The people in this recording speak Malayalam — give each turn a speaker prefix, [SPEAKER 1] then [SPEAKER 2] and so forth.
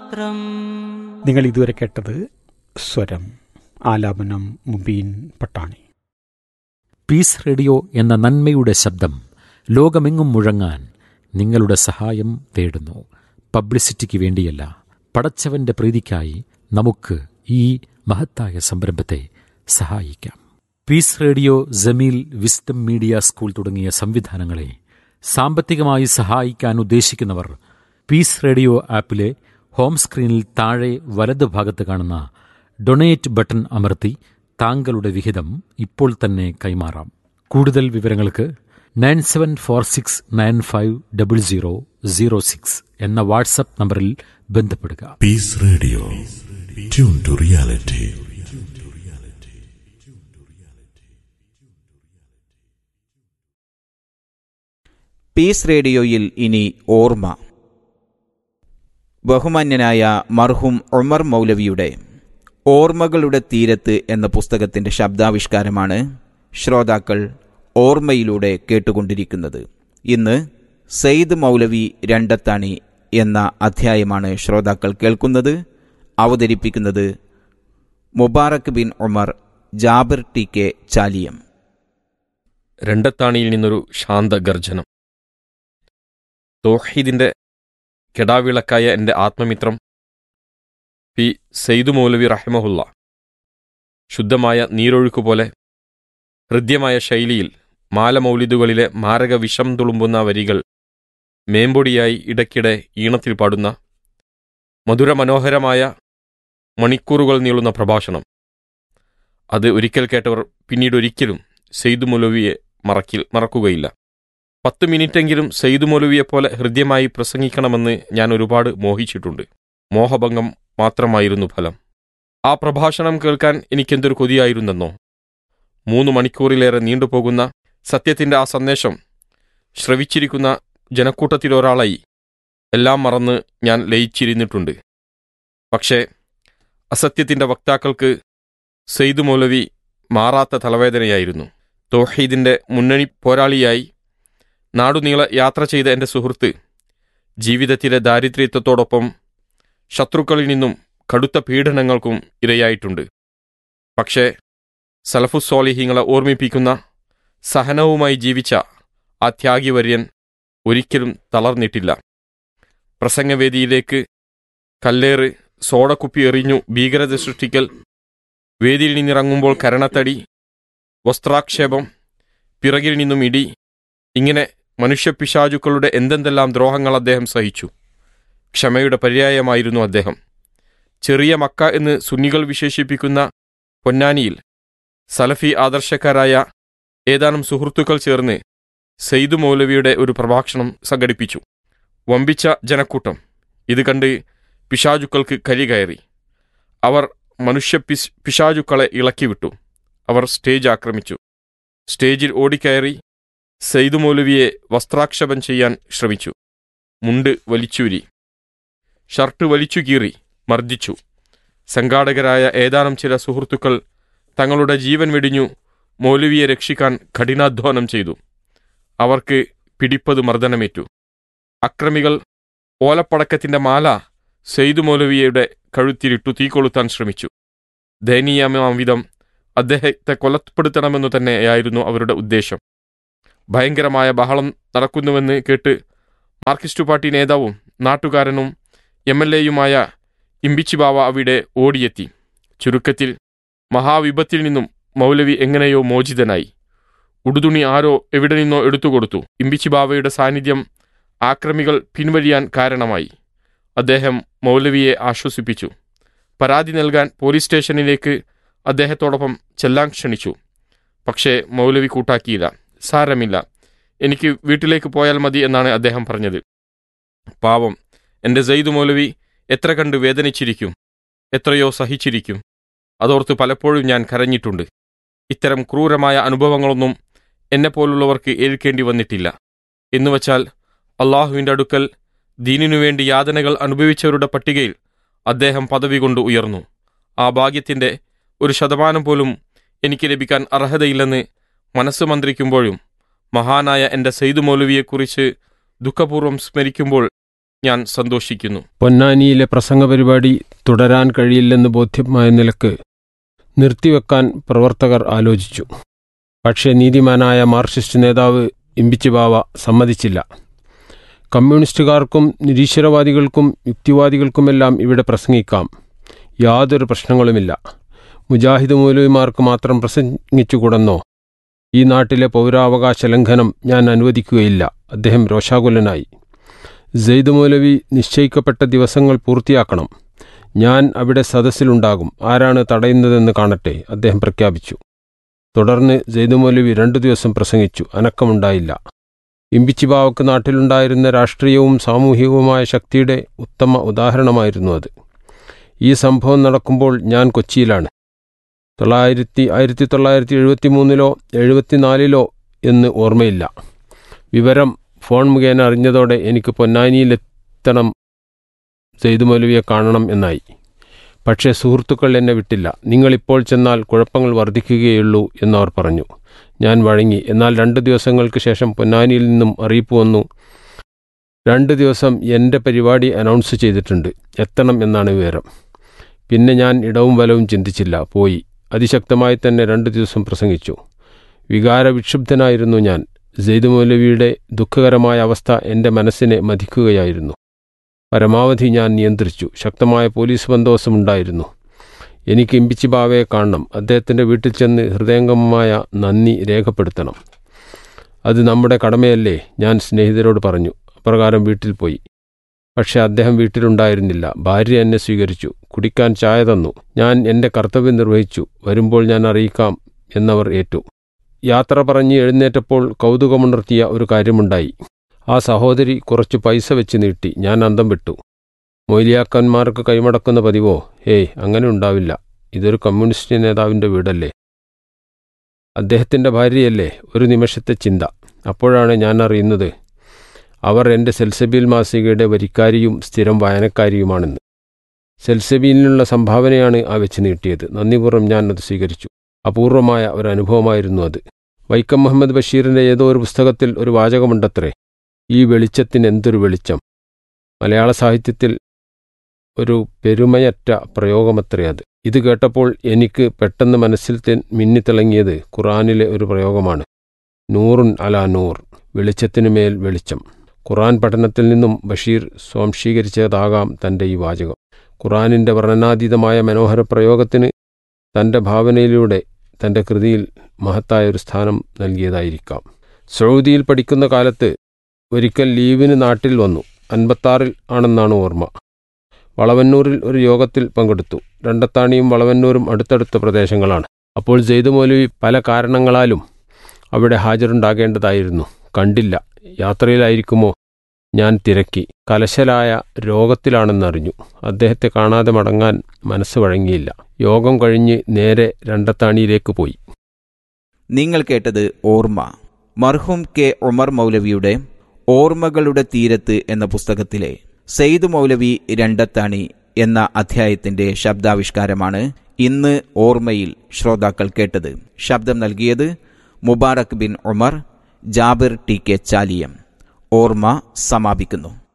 [SPEAKER 1] മാത്രം
[SPEAKER 2] നിങ്ങൾ ഇതുവരെ കേട്ടത് സ്വരം ആലാപനം മുബീൻ പട്ടാണി
[SPEAKER 3] പീസ് റേഡിയോ എന്ന നന്മയുടെ ശബ്ദം ലോകമെങ്ങും മുഴങ്ങാൻ നിങ്ങളുടെ സഹായം തേടുന്നു പബ്ലിസിറ്റിക്ക് വേണ്ടിയല്ല പടച്ചവന്റെ പ്രീതിക്കായി നമുക്ക് ഈ മഹത്തായ സംരംഭത്തെ സഹായിക്കാം peace radio Jameel wisdom media school തുടങ്ങിയ സംവിധാനങ്ങളെ സാമ്പത്തികമായി സഹായിക്കാൻ ഉദ്ദേശിക്കുന്നവർ പീസ് റേഡിയോ ആപ്പിലെ ഹോം സ്ക്രീനിൽ താഴെ വലത് ഭാഗത്ത് കാണുന്ന ഡൊണേറ്റ് ബട്ടൺ അമർത്തി താങ്കളുടെ വിഹിതം ഇപ്പോൾ തന്നെ കൈമാറാം കൂടുതൽ വിവരങ്ങൾക്ക് nine seven four six nine five double zero zero six എന്ന വാട്സപ്പ് നമ്പറിൽ ബന്ധപ്പെടുക
[SPEAKER 4] Peace Radio. Tune to reality.
[SPEAKER 5] പീസ് റേഡിയോയിൽ ഇനി ഓർമ്മ ബഹുമാന്യനായ മർഹൂം ഉമർ മൗലവിയുടെ ഓർമ്മകളുടെ തീരത്ത് എന്ന പുസ്തകത്തിന്റെ ശബ്ദാവിഷ്കാരമാണ് ശ്രോതാക്കൾ ഓർമ്മയിലൂടെ കേട്ടുകൊണ്ടിരിക്കുന്നത് ഇന്ന് സെയ്ദ് മൗലവി രണ്ടത്താണി എന്ന അധ്യായമാണ് ശ്രോതാക്കൾ കേൾക്കുന്നത് അവതരിപ്പിക്കുന്നത് മുബാറക് ബിൻ ഉമർ ജാബിർ ടി കെ ചാലിയം
[SPEAKER 6] രണ്ടത്താണിയിൽ നിന്നൊരു ശാന്തഗർജനം തോഹീദിന്റെ കെടാവിളക്കായ എൻ്റെ ആത്മമിത്രം പി സെയ്ദു മൗലവി റഹ്മഹുല്ല ശുദ്ധമായ നീരൊഴുക്ക് പോലെ ഹൃദ്യമായ ശൈലിയിൽ മാലമൗലിദുകളിലെ മാരക വിഷം തുളുമ്പുന്ന വരികൾ മേമ്പൊടിയായി ഇടയ്ക്കിടെ ഈണത്തിൽ പാടുന്ന മധുരമനോഹരമായ മണിക്കൂറുകൾ നീളുന്ന പ്രഭാഷണം അത് ഒരിക്കൽ കേട്ടവർ പിന്നീട് ഒരിക്കലും സെയ്ദു മൗലവിയെ മറക്കിൽ മറക്കുകയില്ല പത്ത് മിനിറ്റെങ്കിലും സെയ്ദു മൗലവിയെപ്പോലെ ഹൃദ്യമായി പ്രസംഗിക്കണമെന്ന് ഞാൻ ഒരുപാട് മോഹിച്ചിട്ടുണ്ട് മോഹഭംഗം മാത്രമായിരുന്നു ഫലം ആ പ്രഭാഷണം കേൾക്കാൻ എനിക്കെന്തൊരു കൊതിയായിരുന്നെന്നോ മൂന്ന് മണിക്കൂറിലേറെ നീണ്ടുപോകുന്ന സത്യത്തിന്റെ ആ സന്ദേശം ശ്രവിച്ചിരിക്കുന്ന ജനക്കൂട്ടത്തിലൊരാളായി എല്ലാം മറന്ന് ഞാൻ ലയിച്ചിരുന്നിട്ടുണ്ട് പക്ഷേ അസത്യത്തിന്റെ വക്താക്കൾക്ക് സെയ്ദു മൗലവി മാറാത്ത തലവേദനയായിരുന്നു തോഹീദിന്റെ മുന്നണി പോരാളിയായി നാടുനീള യാത്ര ചെയ്ത എൻ്റെ സുഹൃത്ത് ജീവിതത്തിലെ ദാരിദ്ര്യത്വത്തോടൊപ്പം ശത്രുക്കളിൽ നിന്നും കടുത്ത പീഡനങ്ങൾക്കും ഇരയായിട്ടുണ്ട് പക്ഷേ സലഫുസ്സോലിഹിങ്ങളെ ഓർമ്മിപ്പിക്കുന്ന സഹനവുമായി ജീവിച്ച ആ ത്യാഗിവര്യൻ ഒരിക്കലും തളർന്നിട്ടില്ല പ്രസംഗവേദിയിലേക്ക് കല്ലേറ് സോഡക്കുപ്പി എറിഞ്ഞു ഭീകരത സൃഷ്ടിക്കൽ വേദിയിൽ നിന്നിറങ്ങുമ്പോൾ കരണത്തടി വസ്ത്രാക്ഷേപം പിറകിൽ നിന്നും ഇടി ഇങ്ങനെ മനുഷ്യപിശാചുക്കളുടെ എന്തെന്തെല്ലാം ദ്രോഹങ്ങൾ അദ്ദേഹം സഹിച്ചു ക്ഷമയുടെ പര്യായമായിരുന്നു അദ്ദേഹം ചെറിയ മക്ക എന്ന് സുന്നികൾ വിശേഷിപ്പിക്കുന്ന പൊന്നാനിയിൽ സലഫി ആദർശക്കാരായ ഏതാനും സുഹൃത്തുക്കൾ ചേർന്ന് സെയ്ദു മൗലവിയുടെ ഒരു പ്രഭാഷണം സംഘടിപ്പിച്ചു വമ്പിച്ച ജനക്കൂട്ടം ഇത് കണ്ട് പിശാചുക്കൾക്ക് കരി കയറി അവർ മനുഷ്യ പിശ് പിശാചുക്കളെ ഇളക്കിവിട്ടു അവർ സ്റ്റേജ് ആക്രമിച്ചു സ്റ്റേജിൽ ഓടിക്കയറി സെയ്ദു മൗലവിയെ വസ്ത്രാക്ഷേപം ചെയ്യാൻ ശ്രമിച്ചു മുണ്ട് വലിച്ചൂരി ഷർട്ട് വലിച്ചു കീറി മർദ്ദിച്ചു സംഘാടകരായ ഏതാനും ചില സുഹൃത്തുക്കൾ തങ്ങളുടെ ജീവൻ വെടിഞ്ഞു മൗലവിയെ രക്ഷിക്കാൻ കഠിനാധ്വാനം ചെയ്തു അവർക്ക് പിടിപ്പത് മർദ്ദനമേറ്റു അക്രമികൾ ഓലപ്പടക്കത്തിന്റെ മാല സെയ്ദു മൗലവിയുടെ കഴുത്തിലിട്ടു തീ കൊളുത്താൻ ശ്രമിച്ചു ദയനീയമാം വിധം അദ്ദേഹത്തെ കൊലപ്പെടുത്തണമെന്നു തന്നെയായിരുന്നു അവരുടെ ഉദ്ദേശം ഭയങ്കരമായ ബഹളം നടക്കുന്നുവെന്ന് കേട്ട് മാർക്സിസ്റ്റ് പാർട്ടി നേതാവും നാട്ടുകാരനും എം എൽ എയുമായ ഇമ്പിച്ചി ബാവ അവിടെ ഓടിയെത്തി ചുരുക്കത്തിൽ മഹാവിപത്തിൽ നിന്നും മൗലവി എങ്ങനെയോ മോചിതനായി ഉടുതുണി ആരോ എവിടെ നിന്നോ എടുത്തുകൊടുത്തു ഇമ്പിച്ചി ബാവയുടെ സാന്നിധ്യം ആക്രമികൾ പിൻവലിയാൻ കാരണമായി അദ്ദേഹം മൗലവിയെ ആശ്വസിപ്പിച്ചു പരാതി നൽകാൻ പോലീസ് സ്റ്റേഷനിലേക്ക് അദ്ദേഹത്തോടൊപ്പം ചെല്ലാൻ ക്ഷണിച്ചു പക്ഷേ മൗലവി കൂട്ടാക്കിയില്ല സാരമില്ല എനിക്ക് വീട്ടിലേക്ക് പോയാൽ മതി എന്നാണ് അദ്ദേഹം പറഞ്ഞത് പാവം എൻ്റെ സെയ്ദ് മൗലവി എത്ര കണ്ട് വേദനിച്ചിരിക്കും എത്രയോ സഹിച്ചിരിക്കും അതോർത്ത് പലപ്പോഴും ഞാൻ കരഞ്ഞിട്ടുണ്ട് ഇത്തരം ക്രൂരമായ അനുഭവങ്ങളൊന്നും എന്നെപ്പോലുള്ളവർക്ക് ഏൽക്കേണ്ടി വന്നിട്ടില്ല എന്നുവച്ചാൽ അള്ളാഹുവിൻ്റെ അടുക്കൽ ദീനിനു വേണ്ടി യാതനകൾ അനുഭവിച്ചവരുടെ പട്ടികയിൽ അദ്ദേഹം പദവി കൊണ്ട് ഉയർന്നു ആ ഭാഗ്യത്തിൻ്റെ ഒരു ശതമാനം പോലും എനിക്ക് ലഭിക്കാൻ അർഹതയില്ലെന്ന് മനസ്സ് മന്ത്രിക്കുമ്പോഴും മഹാനായ എൻ്റെ സെയ്ദ് മൗലവിയെക്കുറിച്ച് ദുഃഖപൂർവ്വം സ്മരിക്കുമ്പോൾ ഞാൻ സന്തോഷിക്കുന്നു
[SPEAKER 1] പൊന്നാനിയിലെ പ്രസംഗ പരിപാടി തുടരാൻ കഴിയില്ലെന്ന് ബോധ്യമായ നിലക്ക് നിർത്തിവെക്കാൻ പ്രവർത്തകർ ആലോചിച്ചു പക്ഷേ നീതിമാനായ മാർക്സിസ്റ്റ് നേതാവ് ഇമ്പിച്ച് ബാവ സമ്മതിച്ചില്ല കമ്മ്യൂണിസ്റ്റുകാർക്കും നിരീശ്വരവാദികൾക്കും യുക്തിവാദികൾക്കുമെല്ലാം ഇവിടെ പ്രസംഗിക്കാം യാതൊരു പ്രശ്നങ്ങളുമില്ല മുജാഹിദ് മൗലവിമാർക്ക് മാത്രം പ്രസംഗിച്ചുകൂടെന്നോ ഈ നാട്ടിലെ പൗരാവകാശ ലംഘനം ഞാൻ അനുവദിക്കുകയില്ല അദ്ദേഹം രോഷാകുലനായി സെയ്ദ് മൗലവി നിശ്ചയിക്കപ്പെട്ട ദിവസങ്ങൾ പൂർത്തിയാക്കണം ഞാൻ അവിടെ സദസ്സിലുണ്ടാകും ആരാണ് തടയുന്നതെന്ന് കാണട്ടെ അദ്ദേഹം പ്രഖ്യാപിച്ചു തുടർന്ന് സെയ്ദ് മൗലവി രണ്ടു ദിവസം പ്രസംഗിച്ചു അനക്കമുണ്ടായില്ല ഇമ്പിച്ചിബാവക്ക് നാട്ടിലുണ്ടായിരുന്ന രാഷ്ട്രീയവും സാമൂഹികവുമായ ശക്തിയുടെ ഉത്തമ ഉദാഹരണമായിരുന്നു അത് ഈ സംഭവം നടക്കുമ്പോൾ ഞാൻ കൊച്ചിയിലാണ് തൊള്ളായിരത്തി ആയിരത്തി തൊള്ളായിരത്തി എഴുപത്തി മൂന്നിലോ എഴുപത്തിനാലിലോ എന്ന് ഓർമ്മയില്ല വിവരം ഫോൺ മുഖേന അറിഞ്ഞതോടെ എനിക്ക് പൊന്നാനിയിലെത്തണം സെയ്ദ് മൗലവിയെ കാണണം എന്നായി പക്ഷേ സുഹൃത്തുക്കൾ എന്നെ വിട്ടില്ല നിങ്ങളിപ്പോൾ ചെന്നാൽ കുഴപ്പങ്ങൾ വർദ്ധിക്കുകയുള്ളൂ എന്നവർ പറഞ്ഞു ഞാൻ വഴങ്ങി എന്നാൽ രണ്ട് ദിവസങ്ങൾക്ക് ശേഷം പൊന്നാനിയിൽ നിന്നും അറിയിപ്പ് വന്നു രണ്ട് ദിവസം എൻ്റെ പരിപാടി അനൗൺസ് ചെയ്തിട്ടുണ്ട് എത്തണം എന്നാണ് വിവരം പിന്നെ ഞാൻ ഇടവും വലവും ചിന്തിച്ചില്ല പോയി അതിശക്തമായി തന്നെ രണ്ട് ദിവസം പ്രസംഗിച്ചു വികാരവിക്ഷുബ്ധനായിരുന്നു ഞാൻ സെയ്ദ് മൗലവിയുടെ ദുഃഖകരമായ അവസ്ഥ എൻ്റെ മനസ്സിനെ മതിക്കുകയായിരുന്നു പരമാവധി ഞാൻ നിയന്ത്രിച്ചു ശക്തമായ പോലീസ് ബന്ദോബസ്തമുണ്ടായിരുന്നു എനിക്ക് ഇമ്പിച്ചി ബാവയെ കാണണം അദ്ദേഹത്തിൻ്റെ വീട്ടിൽ ചെന്ന് ഹൃദയംഗമമായ നന്ദി രേഖപ്പെടുത്തണം അത് നമ്മുടെ കടമയല്ലേ ഞാൻ സ്നേഹിതരോട് പറഞ്ഞു അപ്രകാരം വീട്ടിൽ പോയി പക്ഷെ അദ്ദേഹം വീട്ടിലുണ്ടായിരുന്നില്ല ഭാര്യ എന്നെ സ്വീകരിച്ചു കുടിക്കാൻ ചായ തന്നു ഞാൻ എൻ്റെ കർത്തവ്യം നിർവഹിച്ചു വരുമ്പോൾ ഞാൻ അറിയിക്കാം എന്നവർ ഏറ്റു യാത്ര പറഞ്ഞ് എഴുന്നേറ്റപ്പോൾ കൗതുകമുണർത്തിയ ഒരു കാര്യമുണ്ടായി ആ സഹോദരി കുറച്ച് പൈസ വെച്ച് നീട്ടി ഞാൻ അന്തം വിട്ടു മൊയ്ലിയാക്കന്മാർക്ക് കൈമടക്കുന്ന പതിവോ ഏയ് അങ്ങനെ ഉണ്ടാവില്ല ഇതൊരു കമ്മ്യൂണിസ്റ്റ് നേതാവിൻ്റെ വീടല്ലേ അദ്ദേഹത്തിൻ്റെ ഭാര്യയല്ലേ ഒരു നിമിഷത്തെ ചിന്ത അപ്പോഴാണ് ഞാൻ അറിയുന്നത് അവർ എൻ്റെ സെൽസബീൽ മാസികയുടെ വരിക്കാരിയും സ്ഥിരം വായനക്കാരിയുമാണെന്ന് സെൽസബീലിനുള്ള സംഭാവനയാണ് ആ വെച്ച് നീട്ടിയത് നന്ദിപൂർവ്വം ഞാൻ അത് സ്വീകരിച്ചു അപൂർവമായ ഒരു അനുഭവമായിരുന്നു അത് വൈക്കം മുഹമ്മദ് ബഷീറിൻ്റെ ഏതോ ഒരു പുസ്തകത്തിൽ ഒരു വാചകമുണ്ടത്രേ ഈ വെളിച്ചത്തിന് എന്തൊരു വെളിച്ചം മലയാള സാഹിത്യത്തിൽ ഒരു പെരുമയറ്റ പ്രയോഗമത്രേ അത് ഇത് കേട്ടപ്പോൾ എനിക്ക് പെട്ടെന്ന് മനസ്സിൽ മിന്നിത്തിളങ്ങിയത് ഖുറാനിലെ ഒരു പ്രയോഗമാണ് നൂറുൻ അലാ നൂർ വെളിച്ചത്തിനുമേൽ വെളിച്ചം ഖുറാൻ പഠനത്തിൽ നിന്നും ബഷീർ സ്വാംശീകരിച്ചതാകാം തൻ്റെ ഈ വാചകം ഖുറാനിൻ്റെ വർണ്ണനാതീതമായ മനോഹര പ്രയോഗത്തിന് തൻ്റെ ഭാവനയിലൂടെ തൻ്റെ കൃതിയിൽ മഹത്തായ ഒരു സ്ഥാനം നൽകിയതായിരിക്കാം സൗദിയിൽ പഠിക്കുന്ന കാലത്ത് ഒരിക്കൽ ലീവിന് നാട്ടിൽ വന്നു അൻപത്താറിൽ ആണെന്നാണ് ഓർമ്മ വളവന്നൂരിൽ ഒരു യോഗത്തിൽ പങ്കെടുത്തു രണ്ടത്താണിയും വളവന്നൂരും അടുത്തടുത്ത പ്രദേശങ്ങളാണ് അപ്പോൾ ജെയ്ദ് മൗലവി പല കാരണങ്ങളാലും അവിടെ ഹാജരുണ്ടാകേണ്ടതായിരുന്നു കണ്ടില്ല യാത്രയിലായിരിക്കുമോ ഞാൻ തിരക്കി കലശലായ രോഗത്തിലാണെന്നറിഞ്ഞു അദ്ദേഹത്തെ കാണാതെ മടങ്ങാൻ മനസ്സ് വഴങ്ങിയില്ല യോഗം കഴിഞ്ഞ് നേരെ രണ്ടത്താണിയിലേക്ക് പോയി
[SPEAKER 5] നിങ്ങൾ കേട്ടത് ഓർമ്മ മർഹൂം കെ ഉമർ മൗലവിയുടെ ഓർമ്മകളുടെ തീരത്ത് എന്ന പുസ്തകത്തിലെ സെയ്ദ് മൗലവി രണ്ടത്താണി എന്ന അധ്യായത്തിന്റെ ശബ്ദാവിഷ്കാരമാണ് ഇന്ന് ഓർമ്മയിൽ ശ്രോതാക്കൾ കേട്ടത് ശബ്ദം നൽകിയത് മുബാറക് ബിൻ ഉമർ ജാബിർ ടി കെ ചാലിയം ഓർമ്മ സമാപിക്കുന്നു